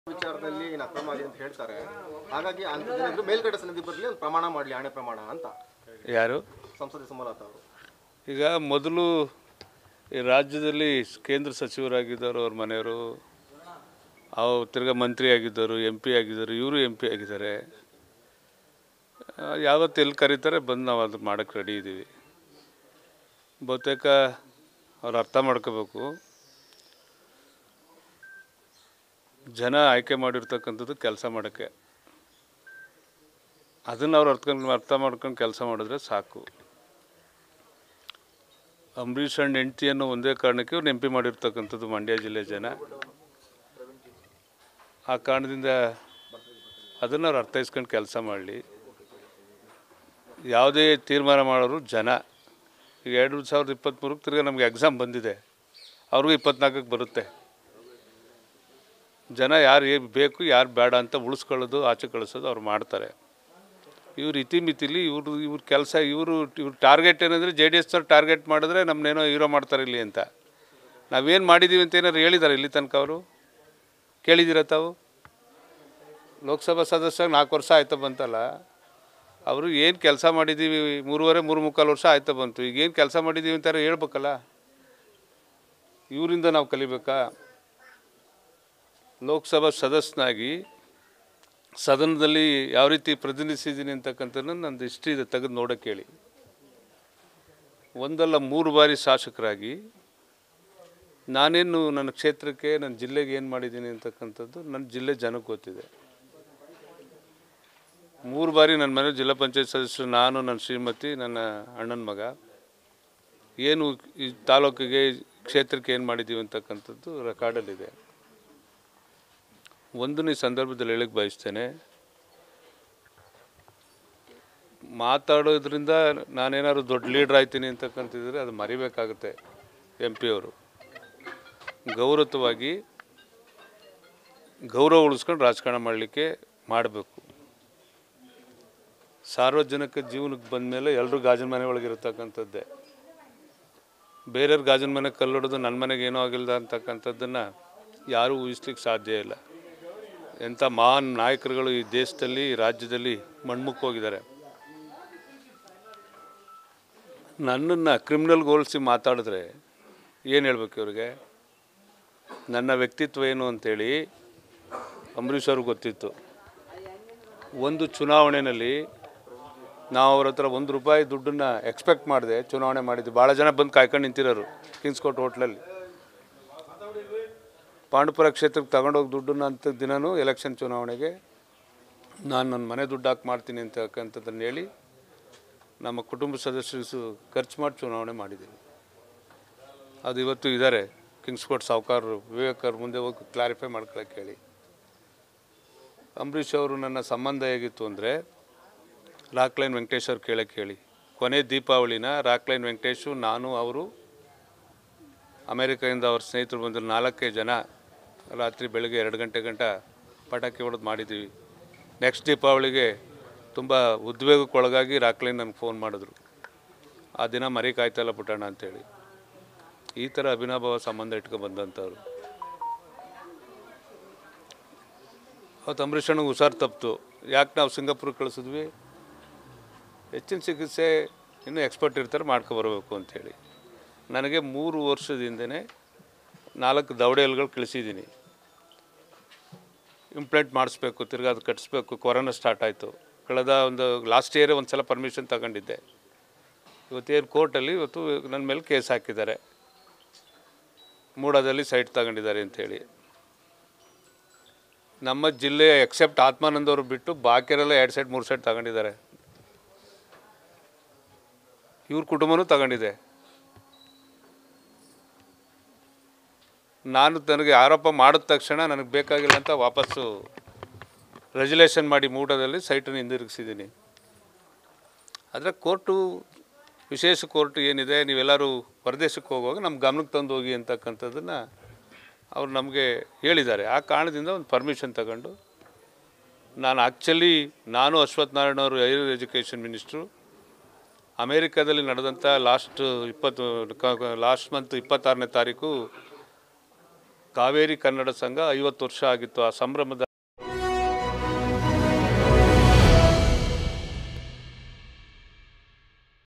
ವಿಚಾರದಲ್ಲಿ ಏನು ಅಕ್ರಮ ಆಗಿದೆ ಅಂತ ಹೇಳ್ತಾರೆ ಹಾಗಾಗಿ ಅಂಥದ್ದೇನಾದ್ರೂ ಮೇಲ್ಗಡೆ ಸನ್ನಿಧಿ ಬರಲಿ ಒಂದು ಪ್ರಮಾಣ ಮಾಡಲಿ ಹಣೆ ಪ್ರಮಾಣ ಅಂತ ಯಾರು ಸಂಸದೆ ಸುಮಲತಾ ಅವರು ಈಗ ಮೊದಲು ಈ ರಾಜ್ಯದಲ್ಲಿ ಕೇಂದ್ರ ಸಚಿವರಾಗಿದ್ದವರು ಅವ್ರ ಮನೆಯವರು ಅವು ತಿರ್ಗಾ ಮಂತ್ರಿ ಆಗಿದ್ದರು ಎಂ ಪಿ ಆಗಿದ್ದರು ಇವರು ಎಂ ಪಿ ಆಗಿದ್ದಾರೆ ಆ, ಯಾವತ್ತು ಎಲ್ಲಿ ಕರೀತಾರೆ ಬಂದು ನಾವು ಅದು ಮಾಡೋಕ್ಕೆ ರೆಡಿ ಇದ್ದೀವಿ ಬಹುತೇಕ ಅವ್ರು ಅರ್ಥ ಮಾಡ್ಕೋಬೇಕು ಜನ ಆಯ್ಕೆ ಮಾಡಿರ್ತಕ್ಕಂಥದ್ದು ಕೆಲಸ ಮಾಡೋಕ್ಕೆ ಅದನ್ನು ಅವ್ರು ಅರ್ಥಕೊಂಡು ಅರ್ಥ ಮಾಡ್ಕೊಂಡು ಕೆಲಸ ಮಾಡಿದ್ರೆ ಸಾಕು ಅಂಬರೀಷ್ ಅಂಡ್ ಹೆಂಡ್ತಿಯನ್ನು ಒಂದೇ ಕಾರಣಕ್ಕೆ ಅವ್ರು ನೆಂಪಿ ಮಾಡಿರ್ತಕ್ಕಂಥದ್ದು ಮಂಡ್ಯ ಜಿಲ್ಲೆ ಜನ ಆ ಕಾರಣದಿಂದ ಅದನ್ನು ಅವ್ರು ಅರ್ಥೈಸ್ಕೊಂಡು ಕೆಲಸ ಮಾಡಲಿ ಯಾವುದೇ ತೀರ್ಮಾನ ಮಾಡೋರು ಜನ ಈಗ ಎರಡು ಸಾವಿರದ ಇಪ್ಪತ್ತ್ಮೂರಕ್ಕೆ ತಿರ್ಗಿ ನಮಗೆ ಎಕ್ಸಾಮ್ ಬಂದಿದೆ ಅವ್ರಿಗೂ ಇಪ್ಪತ್ನಾಲ್ಕಕ್ಕೆ ಬರುತ್ತೆ ಜನ ಯಾರು ಏ- ಬೇಕು ಯಾರು ಬೇಡ ಅಂತ ಉಳಿಸ್ಕೊಳ್ಳೋದು ಆಚೆ ಕಳಿಸೋದು ಅವ್ರು ಮಾಡ್ತಾರೆ ಇವ್ರು ಇತಿಮಿತಿಲಿ ಇವರು ಇವ್ರ ಕೆಲಸ ಇವರು ಇವ್ರ ಟಾರ್ಗೆಟ್ ಏನಂದರೆ ಜೆ ಡಿ ಎಸ್ನವ್ರು ಟಾರ್ಗೆಟ್ ಮಾಡಿದ್ರೆ ನಮ್ಮನ್ನೇನೋ ಹೀರೋ ಮಾಡ್ತಾರೆ ಇಲ್ಲಿ ಅಂತ ನಾವೇನು ಮಾಡಿದ್ದೀವಿ ಅಂತ ಏನಾರು ಹೇಳಿದ್ದಾರೆ ಇಲ್ಲಿ ತನಕ ಅವರು ಕೇಳಿದ್ದೀರ ತಾವು ಲೋಕಸಭಾ ಸದಸ್ಯ ನಾಲ್ಕು ವರ್ಷ ಆಯ್ತಾ ಬಂತಲ್ಲ ಅವರು ಏನು ಕೆಲಸ ಮಾಡಿದ್ದೀವಿ ಮೂರುವರೆ ಮೂರು ಮುಕ್ಕಾಲು ವರ್ಷ ಆಯ್ತಾ ಬಂತು ಈಗ ಏನು ಕೆಲಸ ಮಾಡಿದ್ದೀವಿ ಅಂತಾರೆ ಹೇಳ್ಬೇಕಲ್ಲ ಇವರಿಂದ ನಾವು ಕಲಿಬೇಕಾ ಲೋಕಸಭಾ ಸದಸ್ಯನಾಗಿ ಸದನದಲ್ಲಿ ಯಾವ ರೀತಿ ಪ್ರತಿನಿಧಿಸಿದ್ದೀನಿ ಅಂತಕ್ಕಂಥದ್ದು ನಂದು ಹಿಸ್ಟ್ರಿ ಇದೆ ತೆಗೆದು ನೋಡೋಕೆ ಹೇಳಿ ಒಂದಲ್ಲ ಮೂರು ಬಾರಿ ಶಾಸಕರಾಗಿ ನಾನೇನು ನನ್ನ ಕ್ಷೇತ್ರಕ್ಕೆ ನನ್ನ ಜಿಲ್ಲೆಗೆ ಏನು ಮಾಡಿದ್ದೀನಿ ಅಂತಕ್ಕಂಥದ್ದು ನನ್ನ ಜಿಲ್ಲೆ ಜನಕ್ಕೆ ಗೊತ್ತಿದೆ ಮೂರು ಬಾರಿ ನನ್ನ ಮನೆ ಜಿಲ್ಲಾ ಪಂಚಾಯತ್ ಸದಸ್ಯರು ನಾನು ನನ್ನ ಶ್ರೀಮತಿ ನನ್ನ ಅಣ್ಣನ ಮಗ ಏನು ಈ ತಾಲೂಕಿಗೆ ಕ್ಷೇತ್ರಕ್ಕೆ ಏನು ಮಾಡಿದ್ದೀವಿ ಅಂತಕ್ಕಂಥದ್ದು ರೆಕಾರ್ಡಲ್ಲಿದೆ ಒಂದನೇ ಸಂದರ್ಭದಲ್ಲಿ ಹೇಳಕ್ಕೆ ಬಯಸ್ತೇನೆ ಮಾತಾಡೋದ್ರಿಂದ ನಾನೇನಾದ್ರು ದೊಡ್ಡ ಲೀಡ್ರ್ ಆಯ್ತೀನಿ ಅಂತಕ್ಕಂತಿದ್ರೆ ಅದು ಮರಿಬೇಕಾಗುತ್ತೆ ಎಂ ಪಿ ಅವರು ಗೌರವವಾಗಿ ಗೌರವ ಉಳಿಸ್ಕೊಂಡು ರಾಜಕಾರಣ ಮಾಡಲಿಕ್ಕೆ ಮಾಡಬೇಕು ಸಾರ್ವಜನಿಕ ಜೀವನಕ್ಕೆ ಬಂದ ಮೇಲೆ ಎಲ್ಲರೂ ಗಾಜಿನ ಮನೆ ಒಳಗೆ ಇರತಕ್ಕಂಥದ್ದೇ ಬೇರೆಯವ್ರ ಗಾಜಿನ ಮನೆ ಕಲ್ಲೊಡೆದು ನನ್ನ ಮನೆಗೆ ಏನೂ ಆಗಿಲ್ಲ ಅಂತಕ್ಕಂಥದ್ದನ್ನು ಯಾರೂ ಊಹಿಸ್ಲಿಕ್ಕೆ ಸಾಧ್ಯ ಇಲ್ಲ ಎಂಥ ಮಹಾನ್ ನಾಯಕರುಗಳು ಈ ದೇಶದಲ್ಲಿ ಈ ರಾಜ್ಯದಲ್ಲಿ ಮಣ್ಮುಖ ಹೋಗಿದ್ದಾರೆ ನನ್ನನ್ನು ಕ್ರಿಮಿನಲ್ಗೆ ಹೋಲಿಸಿ ಮಾತಾಡಿದ್ರೆ ಏನು ಹೇಳ್ಬೇಕು ಇವ್ರಿಗೆ ನನ್ನ ವ್ಯಕ್ತಿತ್ವ ಏನು ಅಂತೇಳಿ ಅಂಬರೀಷ್ ಅವ್ರಿಗೆ ಗೊತ್ತಿತ್ತು ಒಂದು ಚುನಾವಣೆಯಲ್ಲಿ ನಾವು ಅವ್ರ ಹತ್ರ ಒಂದು ರೂಪಾಯಿ ದುಡ್ಡನ್ನು ಎಕ್ಸ್ಪೆಕ್ಟ್ ಮಾಡಿದೆ ಚುನಾವಣೆ ಮಾಡಿದ್ವಿ ಭಾಳ ಜನ ಬಂದು ಕಾಯ್ಕೊಂಡು ನಿಂತಿರೋರು ಕಿಂಗ್ಸ್ ಕೋರ್ಟ್ ಹೋಟ್ಲಲ್ಲಿ ಪಾಂಡುಪುರ ಕ್ಷೇತ್ರಕ್ಕೆ ತಗೊಂಡೋಗಿ ದುಡ್ಡನ್ನ ಅಂತ ದಿನವೂ ಎಲೆಕ್ಷನ್ ಚುನಾವಣೆಗೆ ನಾನು ನನ್ನ ಮನೆ ದುಡ್ಡು ಹಾಕಿ ಮಾಡ್ತೀನಿ ಅಂತಕ್ಕಂಥದ್ದನ್ನು ಹೇಳಿ ನಮ್ಮ ಕುಟುಂಬ ಸದಸ್ಯರು ಖರ್ಚು ಮಾಡಿ ಚುನಾವಣೆ ಮಾಡಿದ್ದೀವಿ ಅದು ಇವತ್ತು ಇದ್ದಾರೆ ಕಿಂಗ್ಸ್ ಕೋರ್ಟ್ ಸಾವುಕಾರರು ವಿವೇಕ್ ಅವ್ರ ಮುಂದೆ ಹೋಗಿ ಕ್ಲಾರಿಫೈ ಮಾಡ್ಕೊಳಕ್ಕೆ ಹೇಳಿ ಅಂಬರೀಷ್ ಅವರು ನನ್ನ ಸಂಬಂಧ ಹೇಗಿತ್ತು ಅಂದರೆ ರಾಕ್ಲೈನ್ ವೆಂಕಟೇಶ್ ಅವ್ರು ಕೇಳಕ್ಕೆ ಹೇಳಿ ಕೊನೆ ದೀಪಾವಳಿನ ರಾಕ್ಲೈನ್ ವೆಂಕಟೇಶು ನಾನು ಅವರು ಅಮೇರಿಕೆಯಿಂದ ಅವ್ರ ಸ್ನೇಹಿತರು ಬಂದು ನಾಲ್ಕೈದು ಜನ ರಾತ್ರಿ ಬೆಳಗ್ಗೆ ಎರಡು ಗಂಟೆ ಗಂಟ ಪಟಾಕಿ ಹೊಡೆದು ಮಾಡಿದ್ದೀವಿ ನೆಕ್ಸ್ಟ್ ದೀಪಾವಳಿಗೆ ತುಂಬ ಉದ್ವೇಗಕ್ಕೊಳಗಾಗಿ ರಾಕ್ಲೈನ್ ನನಗೆ ಫೋನ್ ಮಾಡಿದ್ರು ಆ ದಿನ ಮರಿ ಕಾಯ್ತಲ್ಲ ಪುಟ್ಟಣ್ಣ ಅಂತೇಳಿ ಈ ಥರ ಅಭಿನಭಾವ ಸಂಬಂಧ ಇಟ್ಕೊಂಡು ಬಂದಂಥವ್ರು ಅವತ್ತು ಅಂಬರೀಷಣ್ಣಗೆ ಹುಷಾರು ತಪ್ಪಿತು ಯಾಕೆ ನಾವು ಸಿಂಗಾಪುರ್ಗೆ ಕಳಿಸಿದ್ವಿ ಹೆಚ್ಚಿನ ಚಿಕಿತ್ಸೆ ಇನ್ನೂ ಎಕ್ಸ್ಪರ್ಟ್ ಇರ್ತಾರೆ ಮಾಡ್ಕೊಬರ್ಬೇಕು ಅಂಥೇಳಿ ನನಗೆ ಮೂರು ವರ್ಷದಿಂದನೇ ನಾಲ್ಕು ದವಡೆ ಎಲ್ಗಳು ಕಳಿಸಿದ್ದೀನಿ ಇಂಪ್ಲಾಂಟ್ ಮಾಡಿಸ್ಬೇಕು ತಿರ್ಗಾ ಅದು ಕಟ್ಟಿಸ್ಬೇಕು ಕೊರೋನಾ ಸ್ಟಾರ್ಟ್ ಆಯಿತು ಕಳೆದ ಒಂದು ಲಾಸ್ಟ್ ಇಯರೇ ಒಂದು ಸಲ ಪರ್ಮಿಷನ್ ತಗೊಂಡಿದ್ದೆ ಇವತ್ತೇನು ಕೋರ್ಟಲ್ಲಿ ಇವತ್ತು ನನ್ನ ಮೇಲೆ ಕೇಸ್ ಹಾಕಿದ್ದಾರೆ ಮೂಡಾದಲ್ಲಿ ಸೈಟ್ ತಗೊಂಡಿದ್ದಾರೆ ಅಂಥೇಳಿ ನಮ್ಮ ಜಿಲ್ಲೆ ಎಕ್ಸೆಪ್ಟ್ ಆತ್ಮಾನಂದ್ ಅವರು ಬಿಟ್ಟು ಬಾಕಿರೆಲ್ಲ ಎರಡು ಸೈಟ್ ಮೂರು ಸೈಟ್ ತಗೊಂಡಿದ್ದಾರೆ ಇವ್ರ ಕುಟುಂಬನೂ ತಗೊಂಡಿದೆ ನಾನು ನನಗೆ ಆರೋಪ ಮಾಡಿದ ತಕ್ಷಣ ನನಗೆ ಬೇಕಾಗಿಲ್ಲ ಅಂತ ವಾಪಸ್ಸು ರೆಜುಲೇಷನ್ ಮಾಡಿ ಮೂಟದಲ್ಲಿ ಸೈಟನ್ನು ಹಿಂದಿರುಗಿಸಿದ್ದೀನಿ ಆದರೆ ಕೋರ್ಟು ವಿಶೇಷ ಕೋರ್ಟ್ ಏನಿದೆ ನೀವೆಲ್ಲರೂ ಹೊರದೇಶಕ್ಕೆ ಹೋಗುವಾಗ ನಮ್ಮ ಗಮನಕ್ಕೆ ತಂದು ಹೋಗಿ ಅಂತಕ್ಕಂಥದ್ದನ್ನು ಅವ್ರು ನಮಗೆ ಹೇಳಿದ್ದಾರೆ ಆ ಕಾರಣದಿಂದ ಒಂದು ಪರ್ಮಿಷನ್ ತಗೊಂಡು ನಾನು ಆ್ಯಕ್ಚುಲಿ ನಾನು ಅಶ್ವಥ್ ನಾರಾಯಣ ಅವರು ಹೈಯರ್ ಎಜುಕೇಷನ್ ಮಿನಿಸ್ಟ್ರು ಅಮೇರಿಕಾದಲ್ಲಿ ನಡೆದಂಥ ಲಾಸ್ಟ್ ಇಪ್ಪತ್ತು ಲಾಸ್ಟ್ ಮಂತ್ ಇಪ್ಪತ್ತಾರನೇ ತಾರೀಕು ಕಾವೇರಿ ಕನ್ನಡ ಸಂಘ ಐವತ್ತು ವರ್ಷ ಆಗಿತ್ತು ಆ ಸಂಭ್ರಮದ